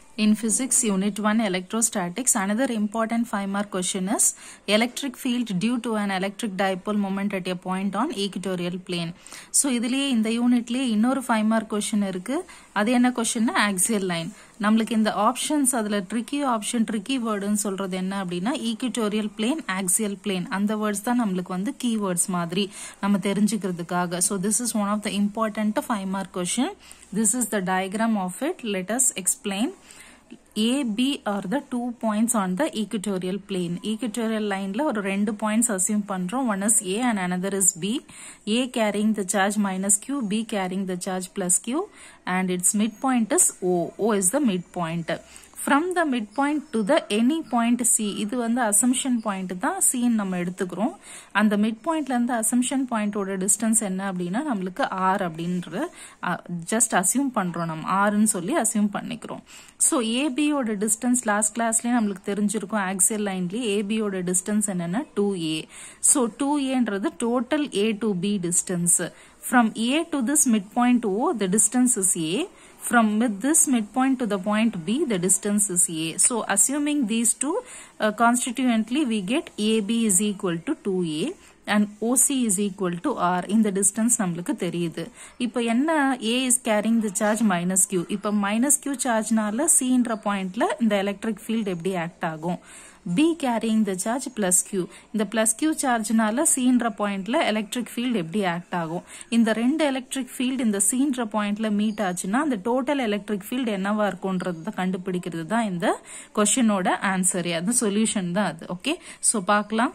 In physics unit 1 electrostatics another important 5 mark question is electric field due to an electric dipole moment at a point on equatorial plane. So இதுலயே இந்த யூனிட்லயே இன்னொரு 5 mark question இருக்கு அது என்ன கொஸ்டின்னா axial line நம்மளுக்கு இந்த options அதுல tricky option tricky வேர்டுன்னு சொல்றது என்ன அப்படின்னா ஈக்விட்டோரியல் பிளேன் ஆக்சியல் பிளேன் அந்த வேர்ட்ஸ் தான் நம்மளுக்கு வந்து கீவேர்ட்ஸ் மாதிரி நம்ம தெரிஞ்சுக்கிறதுக்காக so this is one of the important five mark question this is the diagram of it let us explain A, B are the two points on the equatorial plane. Equatorial lineல ஒரு ரெண்டு points assume பண்றோம். One is A and another is B. A carrying the charge minus Q, B carrying the charge plus Q and its midpoint is O. O is the midpoint. From the midpoint to the any point C இது வந்து assumption point தான் C நம்ம எடுத்துக்கிறோம் அந்த midpointல இருந்து assumption point ஓட distance என்ன அப்படின்னா நம்மளுக்கு R அப்படின்ற just assume பண்றோம் நம்ம Rன்னு சொல்லி assume பண்ணிக்கிறோம் ஸோ ஏபியோட டிஸ்டன்ஸ் லாஸ்ட் கிளாஸ்லேயே நம்மளுக்கு தெரிஞ்சிருக்கும் ஆக்சியல் லைன்லேயே ஏபியோட டிஸ்டன்ஸ் என்னன்னா டூ ஏ ஸோ டூ ஏன்றது total A to B distance from A to this mid point O the distance is A from with this midpoint to the point B, the distance is A. So, assuming these two uh, constituently, we get AB is equal to 2A and OC is equal to R. இந்த distance நம்மளுக்கு தெரியுது. இப்போ என்ன A is carrying the charge minus Q. இப்போ minus Q chargeனால C ன்ற pointல இந்த electric field எப்படி act ஆகும்? B carrying the charge plus Q. இந்த plus Q சார்ஜ்னால Cன்ற பாயிண்ட்ல எலக்ட்ரிக் ஃபீல்ட் எப்படி ஆக்ட் ஆகும் இந்த ரெண்டு எலக்ட்ரிக் ஃபீல்ட் இந்த Cன்ற பாயிண்ட்ல மீட் ஆச்சுன்னா அந்த டோட்டல் எலக்ட்ரிக் ஃபீல்ட் என்னவா இருக்கும்ன்றது தான் கண்டுபிடிக்கிறது தான் இந்த கொஸ்டினோட ஆன்சர் அது சொல்யூஷன் தான் அது ஓகே ஸோ பார்க்கலாம்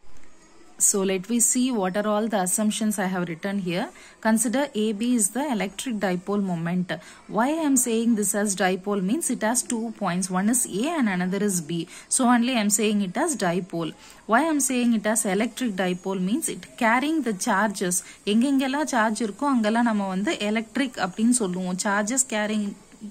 So let we see what are all the assumptions I have written here. Consider AB is the electric dipole moment. Why I am saying this as dipole means it has two points. One is A and another is B. So only I am saying it as dipole. Why I am saying it as electric dipole means it carrying the charges. எங்கெங்கெல்லாம் charge இருக்கோ அங்கெல்லாம் நம்ம வந்து electric அப்படின்னு சொல்லுவோம் charges carrying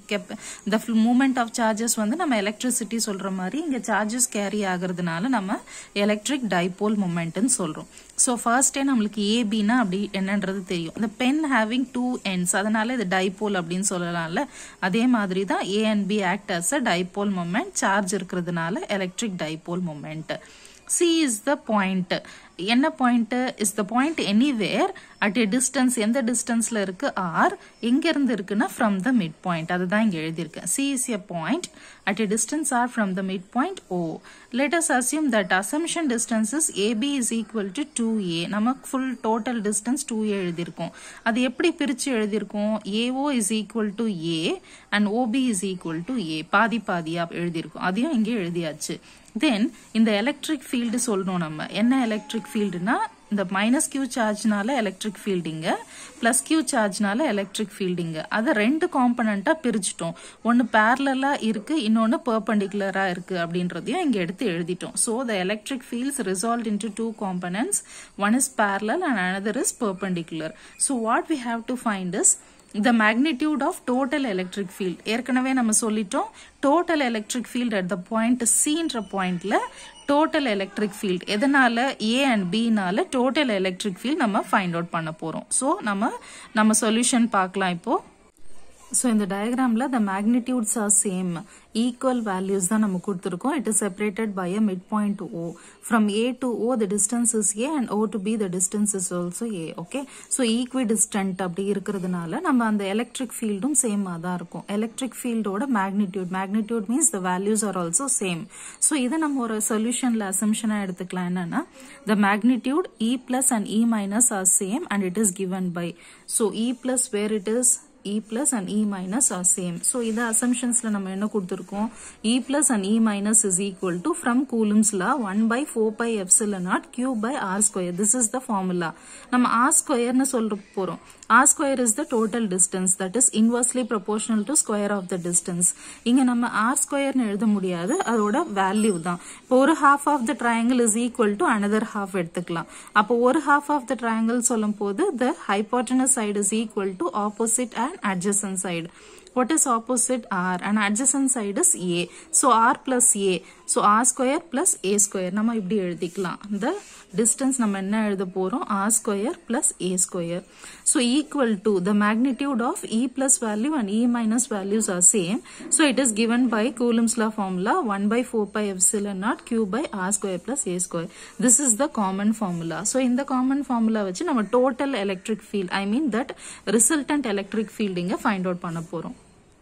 இந்த moment of charges வந்து நம்ம எலக்ட்ரிசிட்டி சொல்ற மாதிரி இங்க சார்ஜஸ் கேரி ஆகுறதுனால நம்ம எலக்ட்ரிக் டைபோல் மூமெண்ட்னு சொல்றோம் ஸோ ஃபர்ஸ்டே நம்மளுக்கு ஏபின்னா அப்படி என்னன்றது தெரியும் இந்த பென் ஹேவிங் டூ எண்ட்ஸ் அதனால இது டைபோல் அப்படின்னு சொல்லலாம்ல அதே மாதிரி தான் A and B act as a dipole moment charge இருக்கிறதுனால electric dipole moment C is the point என்ன point is the point anywhere at a distance எந்த டிஸ்டன்ஸ்ல இருக்கு ஆர் எங்க இருந்து இருக்குன்னா ஃப்ரம் த மிட் பாயிண்ட் அதுதான் இங்க எழுதியிருக்கேன் C is a point at a distance R from the mid point O let us assume that assumption distance is AB is equal to two A நமக்கு full total distance two A எழுதியிருக்கோம் அது எப்படி பிரிச்சு எழுதியிருக்கோம் AO is equal to A and OB is equal to A பாதி பாதியா எழுதியிருக்கோம் அதையும் இங்கே எழுதியாச்சு தென் இந்த எலக்ட்ரிக் ஃபீல்டு சொல்லணும் நம்ம என்ன எலக்ட்ரிக் ஃபீல்டுனா இந்த மைனஸ் கியூ சார்ஜ்னால எலக்ட்ரிக் ஃபீல்டிங்க பிளஸ் கியூ சார்ஜ்னால எலக்ட்ரிக் ஃபீல்டிங்க அதை ரெண்டு காம்பனண்டா பிரிச்சுட்டோம் ஒன்னு பேரலா இருக்கு இன்னொன்னு பெர்பண்டிகுலரா இருக்கு அப்படின்றதையும் இங்க எடுத்து எழுதிட்டோம் so the electric fields resolve into two components one is parallel and another is perpendicular so what we have to find is the magnitude of total electric field ஏற்கனவே நம்ம சொல்லிட்டோம் total electric field at the point Cன்ற பாயிண்ட்ல total electric field எதனால A and B நால total electric field நம்ம find out பண்ண போறோம் so நம்ம நம்ம சொல்யூஷன் பார்க்கலாம் இப்போ ஸோ இந்த டயக்ராம்ல the magnitudes are same equal values தான் நம்ம கொடுத்துருக்கோம் it is separated by a mid point O from A to O the distance is A and O to B the distance is also A okay so equidistant அப்படி இருக்கிறதுனால நம்ம அந்த electric ஃபீல்டும் சேமாக தான் இருக்கும் எலக்ட்ரிக் ஃபீல்டோட magnitude magnitude means the values are also same so இதை நம்ம ஒரு சொல்யூஷன்ல அசம்ஷனாக எடுத்துக்கலாம் என்னன்னா த magnitude E plus and E minus are same and it is given by so E plus where it is E plus and E minus are same. So, இந்த assumptionsல நம்ம என்ன கொடுத்திருக்கோம் E plus and E minus is equal to from Coulomb's law 1 by 4 pi epsilon naught Q by R square. This is the formula. நம்ம R square னு சொல்ற போறோம். R square is the total distance that is inversely proportional to square of the distance. இங்க நம்ம R square னு எழுத முடியாது அதோட வேல்யூ தான். இப்போ ஒரு half of the triangle is equal to another half எடுத்துக்கலாம். அப்போ ஒரு half of the triangle சொல்லும் போது the hypotenuse side is equal to opposite and adjacent side. What is opposite R? And adjacent side is A. So R plus A. So R square plus A square நம்ம இப்படி எழுதிக்கலாம் இந்த distance நம்ம என்ன எழுத போறோம் R square plus A square so equal to the magnitude of E plus value and E minus values are same so it is given by Coulomb's law formula 1 by 4 pi epsilon naught q by r square plus a square. This is the common formula. So in the common formula வச்சு நம்ம total electric field I mean that resultant electric field இங்க find out பண்ண போறோம்.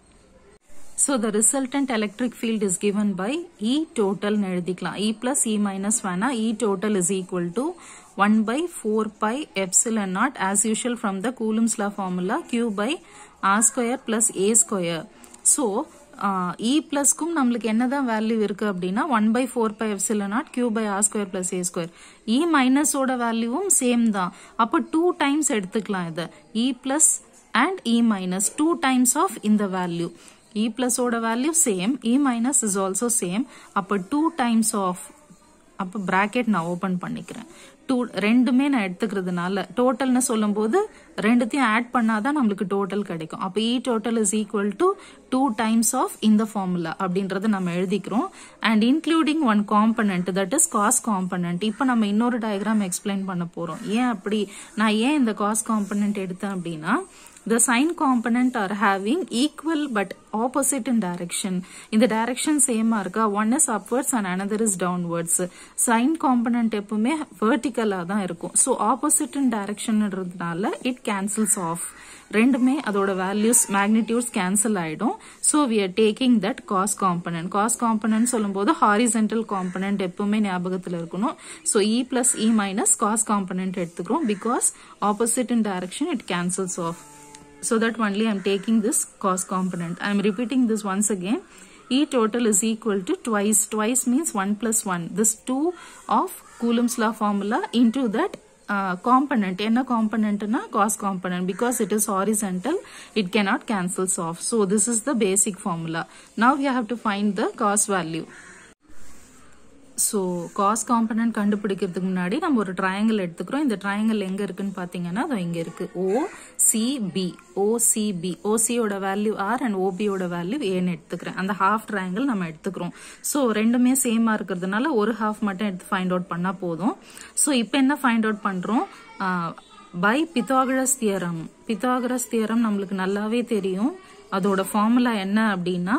So the resultant electric field is given by E total னு எழுதிக்கலாம் E plus E minus வேணா E total is equal to 1 by 4 pi epsilon naught as usual from the Coulomb's law formula Q by R square plus A square. So இ பிளஸ்க்கும் நம்மளுக்கு என்னதான் value இருக்கு அப்படின்னா one by four by epsilon naught Q by R square plus A square E மைனஸோட வேல்யூவும் same தான் அப்போ two times எடுத்துக்கலாம் இதை E plus and E minus two times of இந்த வேல்யூ இ பிளஸ் ஓட value same E minus is also same அப்போ two times of அப்போ பிராக்கெட் நான் ஓபன் பண்ணிக்கிறேன் டூ ரெண்டுமே நான் எடுத்துக்கிறதுனால டோட்டல்னு சொல்லும்போது ரெண்டுத்தையும் ஆட் பண்ணாதான் நம்மளுக்கு டோட்டல் கிடைக்கும் அப்போ E total is equal to two times of இந்த ஃபார்முலா அப்படின்றத நம்ம எழுதிக்கிறோம் and including one component that is cos component இப்போ நம்ம இன்னொரு டயக்ராம் எக்ஸ்பிளைன் பண்ண போறோம் ஏன் அப்படி நான் ஏன் இந்த காஸ் காம்பனண்ட் எடுத்தேன் அப்படின்னா the sign component are having equal but opposite in direction இந்த direction same இருக்கா one is upwards and another is downwards sign component எப்பவுமே vertical தான் இருக்கும் so opposite in direction ன்றதுனால it cancels off ரெண்டுமே அதோட values magnitudes cancel ஆயிடும் so we are taking that cos component cos component சொல்லும்போது horizontal component எப்பவுமே ஞாபகத்தில் இருக்கணும் so E plus E minus cos component எடுத்துக்கிறோம் because opposite in direction it cancels off so that only I'm taking this cos component. I'm repeating this once again. E total is equal to twice. Twice means 1 plus 1. This 2 of Coulomb's law formula into that uh, component. என்ன component na cos component because it is horizontal. It cannot cancels off. So this is the basic formula. Now we have to find the cos value. So cos component கண்டுபிடிக்கிறதுக்கு முன்னாடி நம்ம ஒரு triangle எடுத்துக்கிறோம் இந்த triangle எங்க இருக்குன்னு பாத்தீங்கன்னா அது இங்க இருக்கு ஓ சிபி ஓசிபி ஓசியோட வேல்யூ ஆர் அண்ட் ஓபியோட வேல்யூ ஏன்னு எடுத்துக்கிறேன் அந்த ஹாஃப் ட்ரையாங்கிள் நம்ம எடுத்துக்கிறோம் ஸோ ரெண்டுமே சேமா இருக்கிறதுனால ஒரு ஹாஃப் மட்டும் எடுத்து ஃபைண்ட் அவுட் பண்ணா போதும் ஸோ இப்போ என்ன ஃபைண்ட் அவுட் பண்றோம் by Pythagoras theorem Pythagoras theorem நம்மளுக்கு நல்லாவே தெரியும் அதோட ஃபார்முலா என்ன அப்படின்னா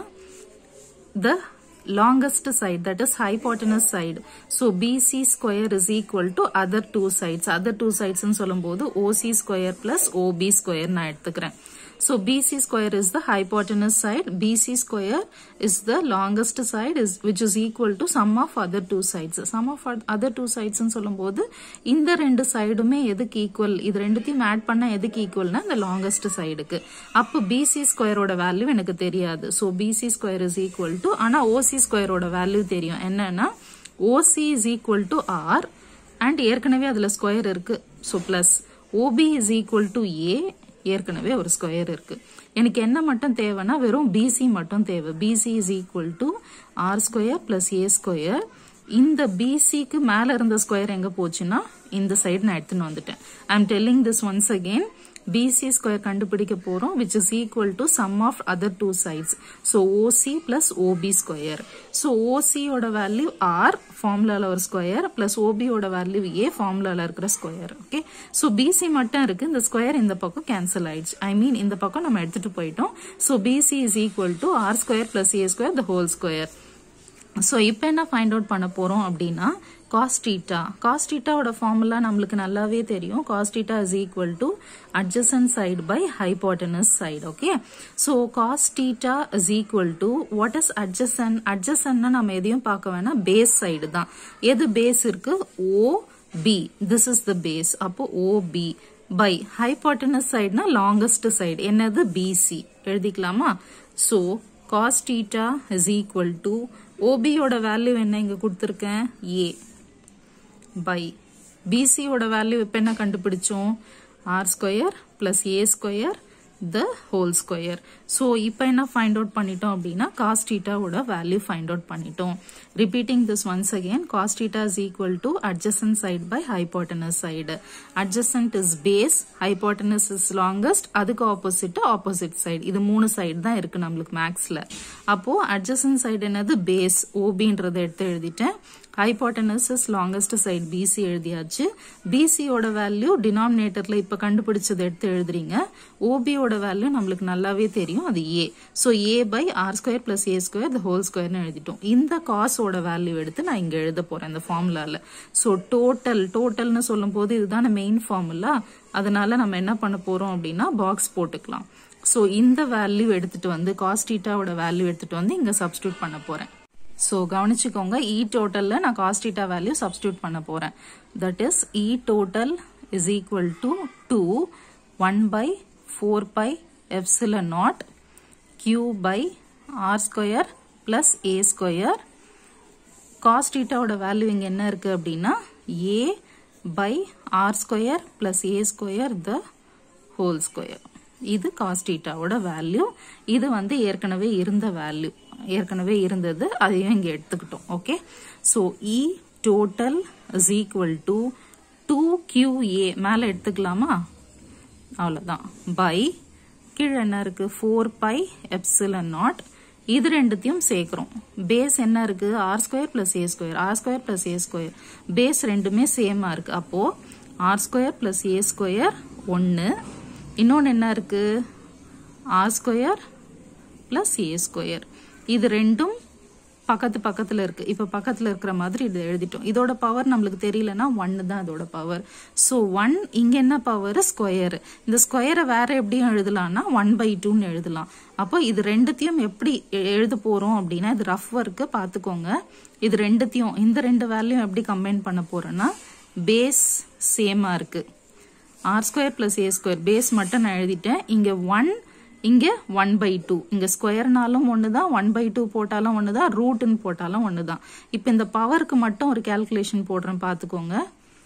the longest side that is hypotenuse side so bc square is equal to other two sides other two sides ன்னு சொல்லும்போது oc square plus ob square நான் எடுத்துக்கிறேன் so bc square is the hypotenuse side bc square is the longest side is which is equal to sum of other two sides sum of other two sides ன்னு சொல்லும்போது இந்த ரெண்டு சைடுமே எதுக்கு equal இது ரெண்டுத்தையும் ஆட் பண்ணா எதுக்கு ஈக்குவல்னா இந்த லாங்கஸ்ட் சைடுக்கு அப்போ பிசி ஸ்கொயரோட வேல்யூ எனக்கு தெரியாது so BC square is equal to ஆனா ஓசி ஸ்கொயரோட வேல்யூ தெரியும் என்னன்னா OC is equal to R and ஏற்கனவே அதுல ஸ்கொயர் இருக்கு so plus OB is equal to A ஏற்கனவே ஒரு ஸ்கொயர் இருக்கு எனக்கு என்ன மட்டும் தேவைன்னா வெறும் பிசி மட்டும் தேவை BC is equal to R square plus A square இந்த பிசிக்கு மேல இருந்த ஸ்கொயர் எங்க போச்சுன்னா இந்த சைடு நான் எடுத்துன்னு வந்துட்டேன் I am telling this once again BC square கண்டுபிடிக்க போறோம் which is equal to sum of other two sides so OC plus OB square so ஓசியோட வேல்யூ ஆர் ஃபார்முலால ஒரு ஸ்கொயர் பிளஸ் ஓபியோட வேல்யூ ஏ ஃபார்முலால இருக்கிற ஸ்கொயர் ஓகே ஸோ பிசி மட்டும் இருக்கு இந்த ஸ்கொயர் இந்த பக்கம் கேன்சல் ஆயிடுச்சு ஐ மீன் இந்த பக்கம் நம்ம எடுத்துட்டு போயிட்டோம் so BC is equal to R square plus A square the whole square so இப்போ என்ன ஃபைண்ட் அவுட் பண்ண போறோம் அப்படின்னா காஸ்டீட்டா காஸ்டீட்டாவோட ஃபார்முலா நம்மளுக்கு நல்லாவே தெரியும் cos theta is equal to adjacent side by hypotenuse side okay so cos theta is equal to what is adjacent அட்ஜசன்னா நம்ம எதையும் பார்க்க வேணாம் பேஸ் சைடு தான் எது பேஸ் இருக்கு O B this is the base அப்போ ஓ பி பை ஹைபாட்டனஸ் சைடுனா லாங்கஸ்ட் சைடு என்னது பிசி எழுதிக்கலாமா so cos theta is equal to ஓபியோட வேல்யூ என்ன இங்க கொடுத்துருக்கேன் ஏ பை பிசியோட வேல்யூ இப்போ என்ன கண்டுபிடிச்சோம் R square plus A square the whole square so இப்போ என்ன ஃபைண்ட் அவுட் பண்ணிட்டோம் அப்படின்னா காஸ் டீட்டாவோட வேல்யூ ஃபைண்ட் அவுட் பண்ணிட்டோம் repeating this once again cos theta is equal to adjacent side by hypotenuse side adjacent is base hypotenuse is longest அதுக்கு opposite opposite side இது மூணு side தான் இருக்கு நம்மளுக்கு மேக்ஸ்ல அப்போ அட்ஜசன்ட் சைடு என்னது பேஸ் ஓபின்றதை எடுத்து எழுதிட்டேன் hypotenuse is longest side BC எழுதியாச்சு பிசியோட வேல்யூ டினாமினேட்டர்ல இப்ப கண்டுபிடிச்சதை எடுத்து எழுதுறீங்க ஓபியோட வேல்யூ நம்மளுக்கு நல்லாவே தெரியும் அது A so A by R square plus A square the whole ஸ்கொயர்னு எழுதிட்டோம் இந்த காசோட வேல்யூ எடுத்து நான் இங்க எழுத போறேன் இந்த ஃபார்முலால ஸோ டோட்டல் டோட்டல்னு சொல்லும் போது இதுதான மெயின் ஃபார்முலா அதனால நம்ம என்ன பண்ண போறோம் அப்படின்னா பாக்ஸ் போட்டுக்கலாம் ஸோ இந்த வேல்யூ எடுத்துட்டு வந்து காஸ்டீட்டாவோட வேல்யூ எடுத்துட்டு வந்து இங்க சப்ஸ்டியூட் பண்ண போறேன் ஸோ கவனிச்சுக்கோங்க இ டோட்டல்ல நான் காஸ்டீட்டா வேல்யூ சப்ஸ்டியூட் பண்ண போறேன் that is E total is equal to two one by four by epsilon naught Q by R square plus A square காஸ்டீட்டாவோட வேல்யூ இங்க என்ன இருக்கு அப்படின்னா A by R square plus A square the whole square இது காஸ்டீட்டாவோட value இது வந்து ஏற்கனவே இருந்த வேல்யூ ஏற்கனவே இருந்தது அதையும் இங்க எடுத்துக்கிட்டோம் okay so E total is equal to two Q A மேலே எடுத்துக்கலாமா அவ்வளோதான் பை கீழே என்ன இருக்கு ஃபோர் பை எப்சிலன் நாட் இது ரெண்டுத்தையும் சேர்க்கிறோம் பேஸ் என்ன இருக்கு R square plus A square R square plus A square base ரெண்டுமே சேமா இருக்கு அப்போ R square plus A square ஒன்று இன்னொன்று என்ன இருக்கு R square plus A square இது ரெண்டும் பக்கத்து பக்கத்துல இருக்கு இப்ப பக்கத்துல இருக்கிற மாதிரி இது எழுதிட்டோம் இதோட பவர் நம்மளுக்கு தெரியலன்னா ஒன்னு தான் இதோட பவர் ஸோ ஒன் இங்க என்ன பவர் ஸ்கொயர் இந்த ஸ்கொயரை வேற எப்படியும் எழுதலாம்னா ஒன் பை டூன்னு எழுதலாம் அப்போ இது ரெண்டுத்தையும் எப்படி எ- எழுத போறோம் அப்படின்னா இது ரஃப் ஒர்க்கு பாத்துக்கோங்க இது ரெண்டுத்தையும் இந்த ரெண்டு வேல்யூ எப்படி கம்பைன் பண்ண போறேன்னா பேஸ் சேமா இருக்கு R square plus A square base மட்டும் நான் எழுதிட்டேன் இங்க ஒன் இங்க ஒன் பை டூ இங்க ஸ்கொயர்னாலும் ஒண்ணுதான் ஒன் பை டூ போட்டாலும் ஒண்ணுதான் ரூட்னு போட்டாலும் ஒண்ணுதான் இப்ப இந்த பவருக்கு மட்டும் ஒரு கால்குலேஷன் போடுறேன் பாத்துக்கோங்க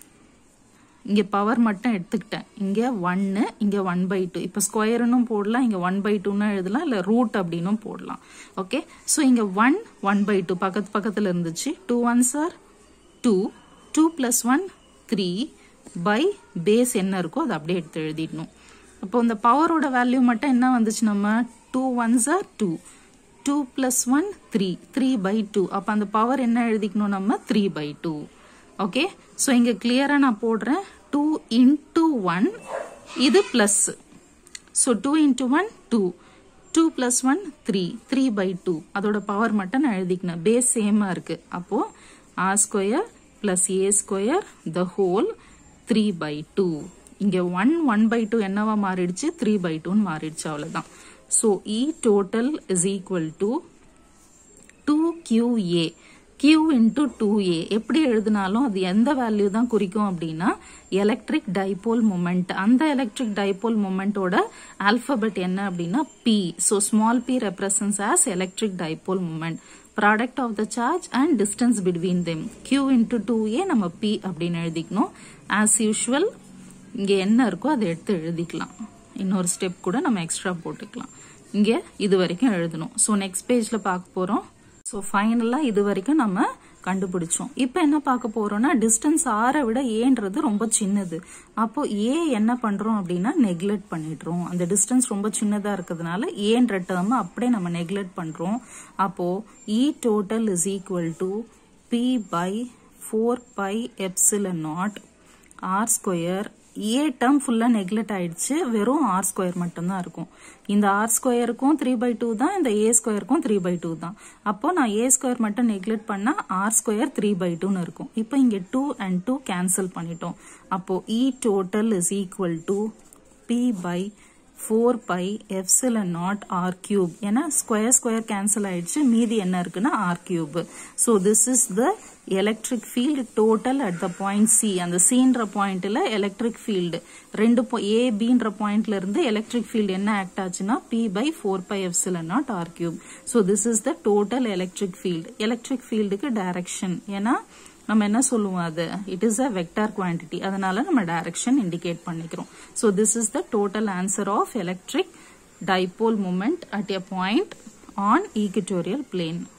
இங்க பவர் மட்டும் எடுத்துக்கிட்டேன் இங்க ஒன்னு இங்க ஒன் பை டூ இப்ப ஸ்கொயர்னும் போடலாம் இங்க ஒன் பை டூன்னு எழுதலாம் இல்ல ரூட் அப்படின்னும் போடலாம் ஓகே சோ இங்க ஒன் ஒன் பை டூ பக்கத்து பக்கத்துல இருந்துச்சு டூ ஒன் சார் two two plus one three by base என்ன இருக்கோ அதை அப்படியே எடுத்து எழுதிடணும் அப்போ இந்த பவரோட வேல்யூ மட்டும் என்ன வந்துச்சு நம்ம டூ ஒன் சார் two two plus one three three by two அப்போ அந்த பவர் என்ன எழுதிக்கணும் நம்ம three by two okay so இங்கே கிளியராக நான் போடுறேன் டூ இன்டூ ஒன் இது plus so two into one two two plus one three three by two அதோட பவர் மட்டும் நான் எழுதிக்கினேன் பேஸ் சேமாக இருக்கு அப்போ R square plus A square the whole three by two இங்கே ஒன் ஒன் பை டூ என்னவா மாறிடுச்சு த்ரீ பை டூன்னு மாறிடுச்சு அவ்வளோதான் so E total is equal to two QA Q into two A எப்படி எழுதினாலும் அது எந்த வேல்யூ தான் குறிக்கும் அப்படின்னா எலக்ட்ரிக் டைபோல் மூமெண்ட் அந்த எலக்ட்ரிக் டைபோல் மூமெண்டோட ஆல்பபெட் என்ன அப்படின்னா P so small P represents as electric dipole moment product of the charge and distance between them Q into two A நம்ம பி அப்படின்னு எழுதிக்கணும் ஆஸ் யூஷுவல் இங்க என்ன இருக்கோ அதை எடுத்து எழுதிக்கலாம் இன்னொரு ஸ்டெப் கூட நம்ம எக்ஸ்ட்ரா போட்டுக்கலாம் இங்க இது வரைக்கும் எழுதணும் ஸோ நெக்ஸ்ட் பேஜ்ல பார்க்க போறோம் ஸோ ஃபைனலாக இது வரைக்கும் நம்ம கண்டுபிடிச்சோம் இப்போ என்ன பார்க்க போறோம்னா டிஸ்டன்ஸ் ஆரை விட ஏன்றது ரொம்ப சின்னது அப்போ ஏ என்ன பண்றோம் அப்படின்னா நெக்லெக்ட் பண்ணிடுறோம் அந்த டிஸ்டன்ஸ் ரொம்ப சின்னதா இருக்கிறதுனால ஏன்ற டேர்ம் அப்படியே நம்ம நெக்லெக்ட் பண்றோம் அப்போ E total is equal to P by four by epsilon naught R square A term ஃபுல்லாக நெக்லெக்ட் ஆயிடுச்சு வெறும் ஆர் ஸ்கொயர் மட்டும்தான் இருக்கும் இந்த ஆர் ஸ்கொயருக்கும் த்ரீ பை டூ தான் இந்த ஏ ஸ்கொயருக்கும் த்ரீ பை டூ தான் அப்போ நான் ஏ ஸ்கொயர் மட்டும் நெக்லெக்ட் பண்ணா ஆர் ஸ்கொயர் த்ரீ பை டூன்னு இருக்கும் இப்போ இங்கே டூ அண்ட் டூ கேன்சல் பண்ணிட்டோம் அப்போ E total is equal to P by four by epsilon naught R cube ஏன்னா ஸ்கொயர் ஸ்கொயர் கேன்சல் ஆயிடுச்சு மீதி என்ன இருக்குன்னா R cube so this is the electric field total at the point C அந்த சின்ற பாயிண்ட்ல எலக்ட்ரிக் ஃபீல்டு ரெண்டு ஏ பின்ற பாயிண்ட்ல இருந்து எலக்ட்ரிக் ஃபீல்டு என்ன ஆக்ட் ஆச்சுன்னா p by four by epsilon naught R cube so this is the total electric field electric ஃபீல்டுக்கு டைரக்ஷன் ஏன்னா நம்ம என்ன சொல்லுவோம் அது it is a vector quantity அதனால நம்ம டைரக்ஷன் இண்டிகேட் பண்ணிக்கிறோம் so this is the total answer of electric dipole moment at a point on equatorial plane